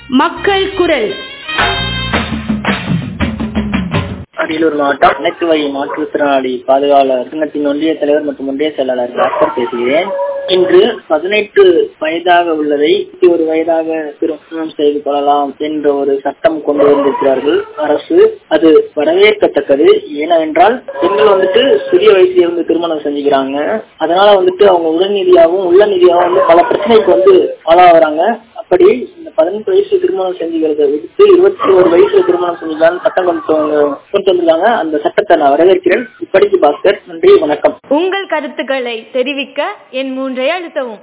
மக்கள் குரல் அரியலூர் மாவட்டம் அனைத்து வகை மாற்றுத்திறனாளி பாதுகாவலர் சங்கத்தின் ஒன்றிய தலைவர் மற்றும் ஒன்றிய செயலாளர் டாக்டர் பேசுகிறேன் இன்று பதினெட்டு வயதாக உள்ளதை இருபத்தி ஒரு வயதாக திருமணம் செய்து கொள்ளலாம் என்ற ஒரு சட்டம் கொண்டு வந்திருக்கிறார்கள் அரசு அது வரவேற்கத்தக்கது ஏனென்றால் பெண்கள் வந்துட்டு சிறிய வயசுல இருந்து திருமணம் செஞ்சுக்கிறாங்க அதனால வந்துட்டு அவங்க உடல் ரீதியாகவும் உள்ள ரீதியாகவும் வந்து பல பிரச்சனைக்கு வந்து ஆளாகிறாங்க அப்படி இந்த பதினெட்டு வயசு திருமணம் செஞ்சுக்கிறத விடுத்து இருபத்தி ஒரு வயசுல திருமணம் செஞ்சுக்கலாம் சட்டம் கொண்டு வந்து- கொண்டு வந்திருக்காங்க அந்த சட்டத்தை நான் வரவேற்கிறேன் இப்படிக்கு பாஸ்கர் நன்றி வணக்கம் உங்கள் கருத்துக்களை தெரிவிக்க என் மூன்றை அழுத்தவும்